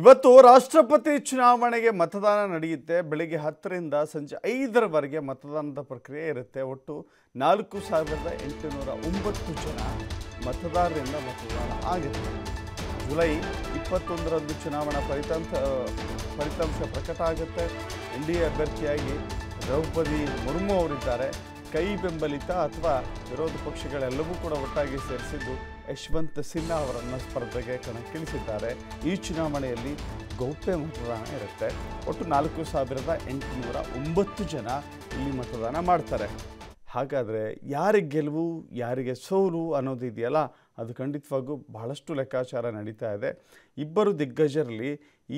ಇವತ್ತು ರಾಷ್ಟ್ರಪತಿ ಚುನಾವಣೆಗೆ ಮತದಾನ ನಡೆಯುತ್ತೆ ಬೆಳಿಗ್ಗೆ ಹತ್ತರಿಂದ ಸಂಜೆ ಐದರವರೆಗೆ ಮತದಾನದ ಪ್ರಕ್ರಿಯೆ ಇರುತ್ತೆ ಒಟ್ಟು ನಾಲ್ಕು ಸಾವಿರದ ಎಂಟುನೂರ ಒಂಬತ್ತು ಜನ ಮತದಾರರಿಂದ ಮತದಾನ ಆಗುತ್ತೆ ಜುಲೈ ಇಪ್ಪತ್ತೊಂದರಂದು ಚುನಾವಣಾ ಫಲಿತಾಂಶ ಫಲಿತಾಂಶ ಪ್ರಕಟ ಆಗುತ್ತೆ ಎನ್ ಡಿ ಎ ಅಭ್ಯರ್ಥಿಯಾಗಿ ದ್ರೌಪದಿ ಮುರ್ಮು ಅವರಿದ್ದಾರೆ ಕೈ ಬೆಂಬಲಿತ ಅಥವಾ ವಿರೋಧ ಪಕ್ಷಗಳೆಲ್ಲವೂ ಕೂಡ ಒಟ್ಟಾಗಿ ಸೇರಿಸಿದ್ದು ಯಶವಂತ್ ಸಿನ್ಹಾ ಅವರನ್ನು ಸ್ಪರ್ಧೆಗೆ ಕಣಕ್ಕಿಳಿಸಿದ್ದಾರೆ ಈ ಚುನಾವಣೆಯಲ್ಲಿ ಗೌಪ್ಯ ಮತದಾನ ಇರುತ್ತೆ ಒಟ್ಟು ನಾಲ್ಕು ಸಾವಿರದ ಎಂಟುನೂರ ಒಂಬತ್ತು ಜನ ಇಲ್ಲಿ ಮತದಾನ ಮಾಡ್ತಾರೆ ಹಾಗಾದರೆ ಯಾರಿಗೆ ಗೆಲುವು ಯಾರಿಗೆ ಸೋಲು ಅನ್ನೋದು ಇದೆಯಲ್ಲ ಅದು ಖಂಡಿತವಾಗೂ ಬಹಳಷ್ಟು ಲೆಕ್ಕಾಚಾರ ನಡೀತಾ ಇದೆ ಇಬ್ಬರು ದಿಗ್ಗಜರಲ್ಲಿ ಈ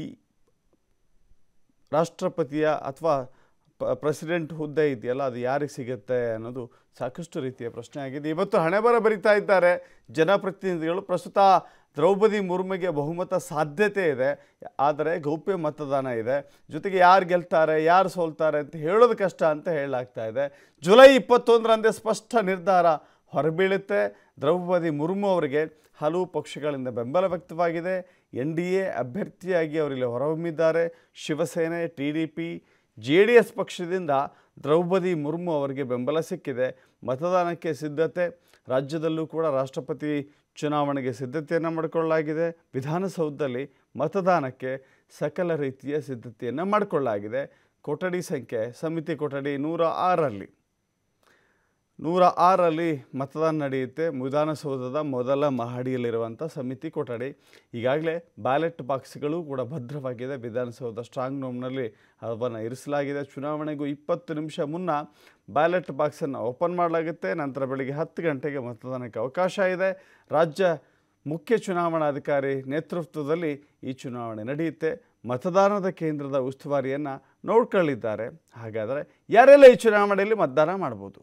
ರಾಷ್ಟ್ರಪತಿಯ ಅಥವಾ ಪ ಪ್ರೆಸಿಡೆಂಟ್ ಹುದ್ದೆ ಇದೆಯಲ್ಲ ಅದು ಯಾರಿಗೆ ಸಿಗುತ್ತೆ ಅನ್ನೋದು ಸಾಕಷ್ಟು ರೀತಿಯ ಪ್ರಶ್ನೆ ಆಗಿದೆ ಇವತ್ತು ಹಣೆ ಬರ ಬರಿತಾ ಇದ್ದಾರೆ ಜನಪ್ರತಿನಿಧಿಗಳು ಪ್ರಸ್ತುತ ದ್ರೌಪದಿ ಮುರ್ಮುಗೆ ಬಹುಮತ ಸಾಧ್ಯತೆ ಇದೆ ಆದರೆ ಗೌಪ್ಯ ಮತದಾನ ಇದೆ ಜೊತೆಗೆ ಯಾರು ಗೆಲ್ತಾರೆ ಯಾರು ಸೋಲ್ತಾರೆ ಅಂತ ಹೇಳೋದು ಕಷ್ಟ ಅಂತ ಹೇಳಲಾಗ್ತಾ ಇದೆ ಜುಲೈ ಇಪ್ಪತ್ತೊಂದರಂದೇ ಸ್ಪಷ್ಟ ನಿರ್ಧಾರ ಹೊರಬೀಳುತ್ತೆ ದ್ರೌಪದಿ ಮುರ್ಮು ಅವರಿಗೆ ಹಲವು ಪಕ್ಷಗಳಿಂದ ಬೆಂಬಲ ವ್ಯಕ್ತವಾಗಿದೆ ಎನ್ ಡಿ ಎ ಅಭ್ಯರ್ಥಿಯಾಗಿ ಅವರಲ್ಲಿ ಹೊರಹೊಮ್ಮಿದ್ದಾರೆ Shiv Sena T D P J D S ಪಕ್ಷದಿಂದ ದ್ರೌಪದಿ ಮುರ್ಮು ಅವರಿಗೆ ಬೆಂಬಲ ಸಿಕ್ಕಿದೆ ಮತದಾನಕ್ಕೆ ಸಿದ್ಧತೆ ರಾಜ್ಯದಲ್ಲೂ ಕೂಡ ರಾಷ್ಟ್ರಪತಿ ಚುನಾವಣೆಗೆ ಸಿದ್ಧತೆಯನ್ನು ಮಾಡಿಕೊಳ್ಳಲಾಗಿದೆ ವಿಧಾನಸೌಧದಲ್ಲಿ ಮತದಾನಕ್ಕೆ ಸಕಲ ರೀತಿಯ ಸಿದ್ಧತೆಯನ್ನು ಮಾಡಿಕೊಳ್ಳಲಾಗಿದೆ ಕೊಠಡಿ ಸಂಖ್ಯೆ ಸಮಿತಿ ಕೊಠಡಿ ನೂರ ಆರಲ್ಲಿ ನೂರ ಆರಲ್ಲಿ ಮತದಾನ ನಡೆಯುತ್ತೆ ವಿಧಾನಸೌಧದ ಮೊದಲ ಮಹಡಿಯಲ್ಲಿರುವಂಥ ಸಮಿತಿ ಕೊಠಡಿ ಈಗಾಗಲೇ ಬ್ಯಾಲೆಟ್ ಬಾಕ್ಸ್ಗಳು ಕೂಡ ಭದ್ರವಾಗಿದೆ ವಿಧಾನಸೌಧ ಸ್ಟ್ರಾಂಗ್ ರೂಮ್ನಲ್ಲಿ ಅವನ್ನು ಇರಿಸಲಾಗಿದೆ ಚುನಾವಣೆಗೂ ಇಪ್ಪತ್ತು ನಿಮಿಷ ಮುನ್ನ ಬ್ಯಾಲೆಟ್ ಬಾಕ್ಸನ್ನು ಓಪನ್ ಮಾಡಲಾಗುತ್ತೆ ನಂತರ ಬೆಳಗ್ಗೆ ಹತ್ತು ಗಂಟೆಗೆ ಮತದಾನಕ್ಕೆ ಅವಕಾಶ ಇದೆ ರಾಜ್ಯ ಮುಖ್ಯ ಚುನಾವಣಾಧಿಕಾರಿ ನೇತೃತ್ವದಲ್ಲಿ ಈ ಚುನಾವಣೆ ನಡೆಯುತ್ತೆ ಮತದಾನದ ಕೇಂದ್ರದ ಉಸ್ತುವಾರಿಯನ್ನು ನೋಡ್ಕೊಳ್ಳಿದ್ದಾರೆ ಹಾಗಾದರೆ ಯಾರೆಲ್ಲ ಈ ಚುನಾವಣೆಯಲ್ಲಿ ಮತದಾನ ಮಾಡ್ಬೋದು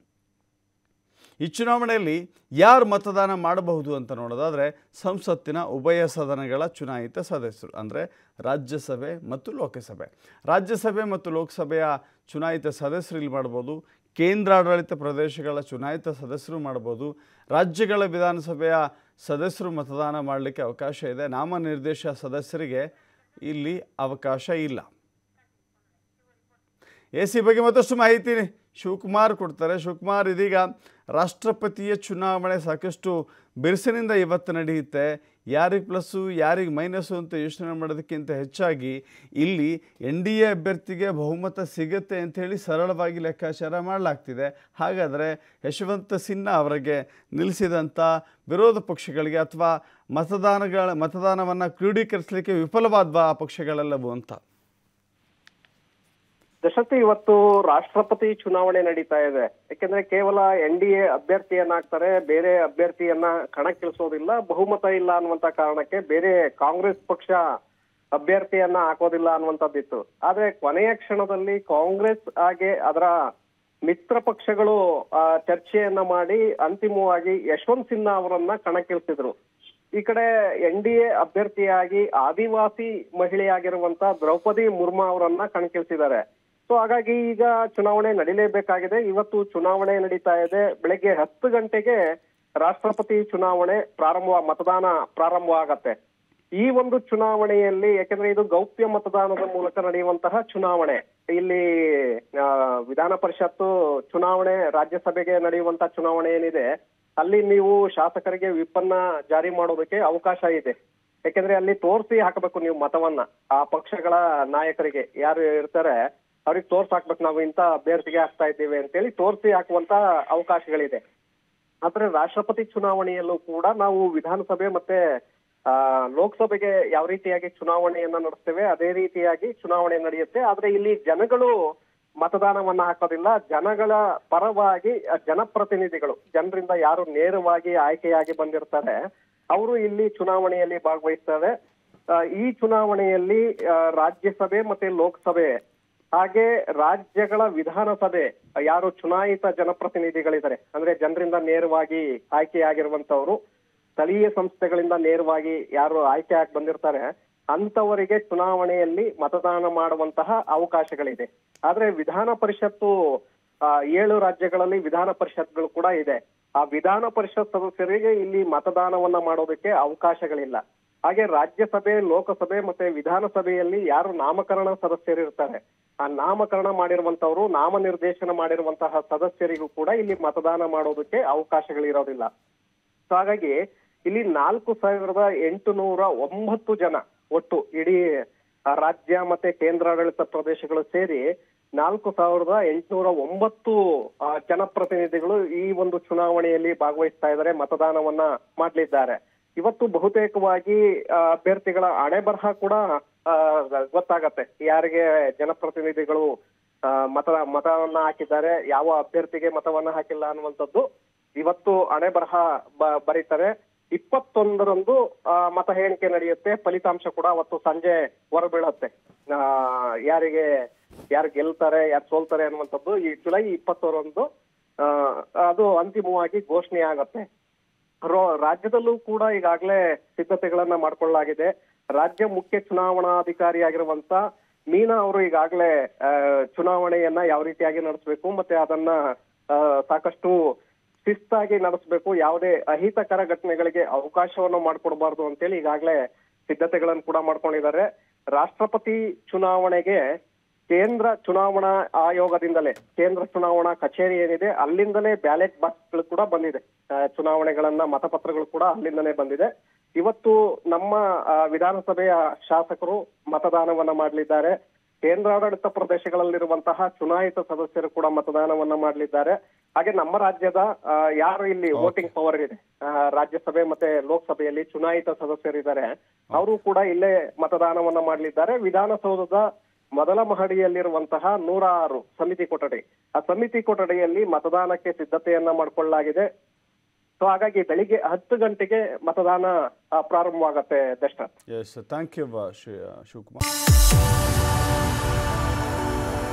ಈ ಚುನಾವಣೆಯಲ್ಲಿ ಯಾರು ಮತದಾನ ಮಾಡಬಹುದು ಅಂತ ನೋಡೋದಾದರೆ ಸಂಸತ್ತಿನ ಉಭಯ ಸದನಗಳ ಚುನಾಯಿತ ಸದಸ್ಯರು ಅಂದರೆ ರಾಜ್ಯಸಭೆ ಮತ್ತು ಲೋಕಸಭೆ ರಾಜ್ಯಸಭೆ ಮತ್ತು ಲೋಕಸಭೆಯ ಚುನಾಯಿತ ಸದಸ್ಯರು ಇಲ್ಲಿ ಮಾಡ್ಬೋದು ಕೇಂದ್ರಾಡಳಿತ ಪ್ರದೇಶಗಳ ಚುನಾಯಿತ ಸದಸ್ಯರು ಮಾಡ್ಬೋದು ರಾಜ್ಯಗಳ ವಿಧಾನಸಭೆಯ ಸದಸ್ಯರು ಮತದಾನ ಮಾಡಲಿಕ್ಕೆ ಅವಕಾಶ ಇದೆ ನಾಮನಿರ್ದೇಶ ಸದಸ್ಯರಿಗೆ ಇಲ್ಲಿ ಅವಕಾಶ ಇಲ್ಲ ಎ ಸಿ ಬಗ್ಗೆ ಮತ್ತಷ್ಟು ಮಾಹಿತಿ ಶಿವಕುಮಾರ್ ಕೊಡ್ತಾರೆ ಶಿವಕುಮಾರ್ ಇದೀಗ ರಾಷ್ಟ್ರಪತಿಯ ಚುನಾವಣೆ ಸಾಕಷ್ಟು ಬಿರುಸಿನಿಂದ ಇವತ್ತು ನಡೆಯುತ್ತೆ ಯಾರಿಗೆ ಪ್ಲಸ್ಸು ಯಾರಿಗೆ ಮೈನಸ್ಸು ಅಂತ ಯೋಚನೆ ಮಾಡೋದಕ್ಕಿಂತ ಹೆಚ್ಚಾಗಿ ಇಲ್ಲಿ ಎನ್ ಡಿ ಎ ಅಭ್ಯರ್ಥಿಗೆ ಬಹುಮತ ಸಿಗುತ್ತೆ ಅಂಥೇಳಿ ಸರಳವಾಗಿ ಲೆಕ್ಕಾಚಾರ ಮಾಡಲಾಗ್ತಿದೆ ಹಾಗಾದರೆ ಯಶವಂತ ಸಿನ್ಹಾ ಅವರಿಗೆ ನಿಲ್ಲಿಸಿದಂಥ ವಿರೋಧ ಪಕ್ಷಗಳಿಗೆ ಅಥವಾ ಮತದಾನಗಳ ಮತದಾನವನ್ನು ಕ್ರೋಢೀಕರಿಸಲಿಕ್ಕೆ ವಿಫಲವಾದ್ವಾ ಆ ಪಕ್ಷಗಳೆಲ್ಲವೂ ಅಂತ ದಶರಥಿ ಇವತ್ತು ರಾಷ್ಟ್ರಪತಿ ಚುನಾವಣೆ ನಡೀತಾ ಇದೆ ಯಾಕೆಂದ್ರೆ ಕೇವಲ ಎನ್ ಡಿ ಎ ಅಭ್ಯರ್ಥಿಯನ್ನಾಗ್ತಾರೆ ಬೇರೆ ಅಭ್ಯರ್ಥಿಯನ್ನ ಕಣಕ್ಕಿಳಿಸೋದಿಲ್ಲ ಬಹುಮತ ಇಲ್ಲ ಅನ್ನುವಂತ ಕಾರಣಕ್ಕೆ ಬೇರೆ ಕಾಂಗ್ರೆಸ್ ಪಕ್ಷ ಅಭ್ಯರ್ಥಿಯನ್ನ ಹಾಕೋದಿಲ್ಲ ಅನ್ನುವಂಥದ್ದಿತ್ತು ಆದ್ರೆ ಕೊನೆಯ ಕ್ಷಣದಲ್ಲಿ ಕಾಂಗ್ರೆಸ್ ಹಾಗೆ ಅದರ ಮಿತ್ರ ಪಕ್ಷಗಳು ಆ, ಚರ್ಚೆಯನ್ನ ಮಾಡಿ ಅಂತಿಮವಾಗಿ ಯಶವಂತ್ ಸಿನ್ಹಾ ಅವರನ್ನ ಕಣಕ್ಕಿಳಿಸಿದ್ರು ಈ ಕಡೆ ಎನ್ ಡಿ ಎ ಅಭ್ಯರ್ಥಿಯಾಗಿ ಆದಿವಾಸಿ ಮಹಿಳೆಯಾಗಿರುವಂತ ದ್ರೌಪದಿ ಮುರ್ಮು ಅವರನ್ನ ಕಣಕ್ಕಿಳಿಸಿದ್ದಾರೆ ಸೊ ಹಾಗಾಗಿ ಈಗ ಚುನಾವಣೆ ನಡೀಲೇಬೇಕಾಗಿದೆ ಇವತ್ತು ಚುನಾವಣೆ ನಡೀತಾ ಇದೆ ಬೆಳಗ್ಗೆ ಹತ್ತು ಗಂಟೆಗೆ ರಾಷ್ಟ್ರಪತಿ ಚುನಾವಣೆ ಪ್ರಾರಂಭ ಮತದಾನ ಪ್ರಾರಂಭವಾಗತ್ತೆ ಈ ಒಂದು ಚುನಾವಣೆಯಲ್ಲಿ ಯಾಕಂದ್ರೆ ಇದು ಗೌಪ್ಯ ಮತದಾನದ ಮೂಲಕ ನಡೆಯುವಂತಹ ಚುನಾವಣೆ ಇಲ್ಲಿ ಆ, ವಿಧಾನ ಪರಿಷತ್ತು ಚುನಾವಣೆ ರಾಜ್ಯಸಭೆಗೆ ನಡೆಯುವಂತ ಚುನಾವಣೆ ಏನಿದೆ ಅಲ್ಲಿ ನೀವು ಶಾಸಕರಿಗೆ ವಿಪ್ಪನ್ನ ಜಾರಿ ಮಾಡೋದಕ್ಕೆ ಅವಕಾಶ ಇದೆ ಯಾಕಂದ್ರೆ ಅಲ್ಲಿ ತೋರಿಸಿ ಹಾಕಬೇಕು ನೀವು ಮತವನ್ನ ಆ ಪಕ್ಷಗಳ ನಾಯಕರಿಗೆ ಯಾರು ಇರ್ತಾರೆ ಅವ್ರಿಗೆ ತೋರ್ಸಿ ಹಾಕ್ಬೇಕು ನಾವು ಇಂಥ ಅಭ್ಯರ್ಥಿಗೆ ಹಾಕ್ತಾ ಇದ್ದೀವಿ ಅಂತೇಳಿ ತೋರಿಸಿ ಹಾಕುವಂತ ಅವಕಾಶಗಳಿದೆ ಆದ್ರೆ ರಾಷ್ಟ್ರಪತಿ ಚುನಾವಣೆಯಲ್ಲೂ ಕೂಡ ನಾವು ವಿಧಾನಸಭೆ ಮತ್ತೆ ಆ ಲೋಕಸಭೆಗೆ ಯಾವ ರೀತಿಯಾಗಿ ಚುನಾವಣೆಯನ್ನ ನಡೆಸ್ತೇವೆ ಅದೇ ರೀತಿಯಾಗಿ ಚುನಾವಣೆ ನಡೆಯುತ್ತೆ ಆದ್ರೆ ಇಲ್ಲಿ ಜನಗಳು ಮತದಾನವನ್ನ ಹಾಕೋದಿಲ್ಲ ಜನಗಳ ಪರವಾಗಿ ಆ, ಜನಪ್ರತಿನಿಧಿಗಳು ಜನರಿಂದ ಯಾರು ನೇರವಾಗಿ ಆಯ್ಕೆಯಾಗಿ ಬಂದಿರ್ತಾರೆ ಅವರು ಇಲ್ಲಿ ಚುನಾವಣೆಯಲ್ಲಿ ಭಾಗವಹಿಸ್ತಾರೆ ಆ, ಈ ಚುನಾವಣೆಯಲ್ಲಿ ಆ, ರಾಜ್ಯಸಭೆ ಮತ್ತೆ ಲೋಕಸಭೆ ಹಾಗೆ ರಾಜ್ಯಗಳ ವಿಧಾನಸಭೆ ಯಾರು ಚುನಾಯಿತ ಜನಪ್ರತಿನಿಧಿಗಳಿದ್ದಾರೆ ಅಂದ್ರೆ ಜನರಿಂದ ನೇರವಾಗಿ ಆಯ್ಕೆಯಾಗಿರುವಂತವರು ಸ್ಥಳೀಯ ಸಂಸ್ಥೆಗಳಿಂದ ನೇರವಾಗಿ ಯಾರು ಆಯ್ಕೆ ಆಗಿ ಬಂದಿರ್ತಾರೆ ಅಂತವರಿಗೆ ಚುನಾವಣೆಯಲ್ಲಿ ಮತದಾನ ಮಾಡುವಂತಹ ಅವಕಾಶಗಳಿದೆ ಆದ್ರೆ ವಿಧಾನ ಪರಿಷತ್ತು ಆ, ಏಳು ರಾಜ್ಯಗಳಲ್ಲಿ ವಿಧಾನ ಪರಿಷತ್ಗಳು ಕೂಡ ಇದೆ ಆ ವಿಧಾನ ಪರಿಷತ್ ಸದಸ್ಯರಿಗೆ ಇಲ್ಲಿ ಮತದಾನವನ್ನ ಮಾಡೋದಕ್ಕೆ ಅವಕಾಶಗಳಿಲ್ಲ ಹಾಗೆ ರಾಜ್ಯಸಭೆ ಲೋಕಸಭೆ ಮತ್ತೆ ವಿಧಾನಸಭೆಯಲ್ಲಿ ಯಾರು ನಾಮಕರಣ ಸದಸ್ಯರಿರ್ತಾರೆ ಆ ನಾಮಕರಣ ಮಾಡಿರುವಂತವರು ನಾಮನಿರ್ದೇಶನ ಮಾಡಿರುವಂತಹ ಸದಸ್ಯರಿಗೂ ಕೂಡ ಇಲ್ಲಿ ಮತದಾನ ಮಾಡೋದಕ್ಕೆ ಅವಕಾಶಗಳಿರೋದಿಲ್ಲ ಸೊ ಹಾಗಾಗಿ ಇಲ್ಲಿ ನಾಲ್ಕು ಸಾವಿರದ ಎಂಟುನೂರ ಒಂಬತ್ತು ಜನ ಒಟ್ಟು ಇಡೀ ಆ, ರಾಜ್ಯ ಮತ್ತೆ ಕೇಂದ್ರಾಡಳಿತ ಪ್ರದೇಶಗಳು ಸೇರಿ ನಾಲ್ಕು ಸಾವಿರದ ಎಂಟುನೂರ ಒಂಬತ್ತು ಆ, ಜನಪ್ರತಿನಿಧಿಗಳು ಈ ಒಂದು ಚುನಾವಣೆಯಲ್ಲಿ ಭಾಗವಹಿಸ್ತಾ ಇದ್ದಾರೆ ಮತದಾನವನ್ನ ಮಾಡಲಿದ್ದಾರೆ ಇವತ್ತು ಬಹುತೇಕವಾಗಿ ಆ, ಅಭ್ಯರ್ಥಿಗಳ ಹಣೆ ಬರಹ ಕೂಡ ಆ, ಗೊತ್ತಾಗತ್ತೆ ಯಾರಿಗೆ ಜನಪ್ರತಿನಿಧಿಗಳು ಆ, ಮತ ಮತವನ್ನ ಹಾಕಿದ್ದಾರೆ ಯಾವ ಅಭ್ಯರ್ಥಿಗೆ ಮತವನ್ನ ಹಾಕಿಲ್ಲ ಅನ್ನುವಂಥದ್ದು ಇವತ್ತು ಹಣೆ ಬರಹ ಬ- ಬರೀತಾರೆ ಇಪ್ಪತ್ತೊಂದರಂದು ಆ, ಮತ ಎಣಿಕೆ ನಡೆಯುತ್ತೆ ಫಲಿತಾಂಶ ಕೂಡ ಅವತ್ತು ಸಂಜೆ ಹೊರಬೀಳುತ್ತೆ ಆ, ಯಾರಿಗೆ ಯಾರು ಗೆಲ್ತಾರೆ ಯಾರು ಸೋಲ್ತಾರೆ ಅನ್ನುವಂಥದ್ದು ಈ ಜುಲೈ ಇಪ್ಪತ್ತರಂದು ಆ, ಅದು ಅಂತಿಮವಾಗಿ ಘೋಷಣೆ ಆಗತ್ತೆ ರೋ- ರಾಜ್ಯದಲ್ಲೂ ಕೂಡ ಈಗಾಗಲೇ ಸಿದ್ಧತೆಗಳನ್ನ ಮಾಡ್ಕೊಳ್ಳಲಾಗಿದೆ ರಾಜ್ಯ ಮುಖ್ಯ ಚುನಾವಣಾಧಿಕಾರಿಯಾಗಿರುವಂತ ಮೀನಾ ಅವರು ಈಗಾಗಲೇ ಆ, ಚುನಾವಣೆಯನ್ನ ಯಾವ ರೀತಿಯಾಗಿ ನಡೆಸಬೇಕು ಮತ್ತೆ ಅದನ್ನ ಆ, ಸಾಕಷ್ಟು ಶಿಸ್ತಾಗಿ ನಡೆಸಬೇಕು ಯಾವುದೇ ಅಹಿತಕರ ಘಟನೆಗಳಿಗೆ ಅವಕಾಶವನ್ನು ಮಾಡಿಕೊಡಬಾರ್ದು ಅಂತೇಳಿ ಈಗಾಗಲೇ ಸಿದ್ಧತೆಗಳನ್ನು ಕೂಡ ಮಾಡ್ಕೊಂಡಿದ್ದಾರೆ ರಾಷ್ಟ್ರಪತಿ ಚುನಾವಣೆಗೆ ಕೇಂದ್ರ ಚುನಾವಣಾ ಆಯೋಗದಿಂದಲೇ ಕೇಂದ್ರ ಚುನಾವಣಾ ಕಚೇರಿ ಏನಿದೆ ಅಲ್ಲಿಂದಲೇ ಬ್ಯಾಲೆಟ್ ಬಾಕ್ಸ್ಗಳು ಕೂಡ ಬಂದಿದೆ ಆ, ಚುನಾವಣೆಗಳನ್ನ ಮತಪತ್ರಗಳು ಕೂಡ ಅಲ್ಲಿಂದನೇ ಬಂದಿದೆ ಇವತ್ತು ನಮ್ಮ ಆ, ವಿಧಾನಸಭೆಯ ಶಾಸಕರು ಮತದಾನವನ್ನ ಮಾಡಲಿದ್ದಾರೆ ಕೇಂದ್ರಾಡಳಿತ ಪ್ರದೇಶಗಳಲ್ಲಿರುವಂತಹ ಚುನಾಯಿತ ಸದಸ್ಯರು ಕೂಡ ಮತದಾನವನ್ನ ಮಾಡಲಿದ್ದಾರೆ ಹಾಗೆ ನಮ್ಮ ರಾಜ್ಯದ ಆ, ಯಾರು ಇಲ್ಲಿ ವೋಟಿಂಗ್ ಪವರ್ ಇದೆ ಆ, ರಾಜ್ಯಸಭೆ ಮತ್ತೆ ಲೋಕಸಭೆಯಲ್ಲಿ ಚುನಾಯಿತ ಸದಸ್ಯರಿದ್ದಾರೆ ಅವರು ಕೂಡ ಇಲ್ಲೇ ಮತದಾನವನ್ನ ಮಾಡಲಿದ್ದಾರೆ ವಿಧಾನಸೌಧದ ಮೊದಲ ಮಹಡಿಯಲ್ಲಿರುವಂತಹ ನೂರ ಆರು ಸಮಿತಿ ಕೊಠಡಿ ಆ ಸಮಿತಿ ಕೊಠಡಿಯಲ್ಲಿ ಮತದಾನಕ್ಕೆ ಸಿದ್ಧತೆಯನ್ನ ಮಾಡಿಕೊಳ್ಳಲಾಗಿದೆ ಸೊ ಹಾಗಾಗಿ ಬೆಳಿಗ್ಗೆ ಹತ್ತು ಗಂಟೆಗೆ ಮತದಾನ ಆ, ಪ್ರಾರಂಭವಾಗತ್ತೆ Darshan S thank you Shivakumar